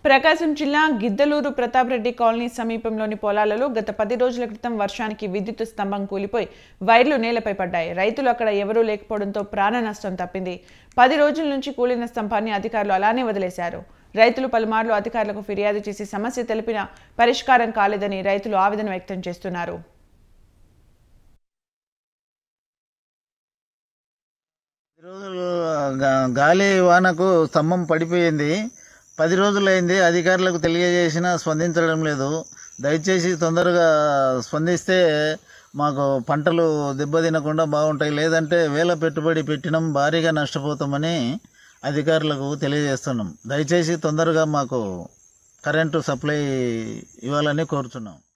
ప్రకాశం జిల్లా గిద్దలూరు ప్రతాప్ రెడ్డి కాలనీ సమీపంలోని పొలాలలో గత పది రోజుల క్రితం వర్షానికి విద్యుత్ స్తంభం కూలిపోయి వైర్లు నేలపై పడ్డాయి రైతులు అక్కడ ఎవరూ లేకపోవడంతో ప్రాణ నష్టం తప్పింది పది రోజుల నుంచి కూలిన స్తంభాన్ని అధికారులు అలానే వదిలేశారు రైతులు పలుమార్లు అధికారులకు ఫిర్యాదు చేసి సమస్య తెలిపినా పరిష్కారం కాలేదని రైతులు ఆవేదన వ్యక్తం చేస్తున్నారు పది రోజులు గా- గాలి వానకు స్తంభం పడిపోయింది పది రోజులైంది అధికారులకు తెలియజేసినా స్పందించడం లేదు దయచేసి తొందరగా స్పందిస్తే మాకు పంటలు దెబ్బతినకుండా బాగుంటాయి లేదంటే వేల పెట్టుబడి పెట్టినాం భారీగా నష్టపోతామని అధికారులకు తెలియజేస్తున్నాం దయచేసి తొందరగా మాకు కరెంటు సప్లై ఇవ్వాలని కోరుతున్నాం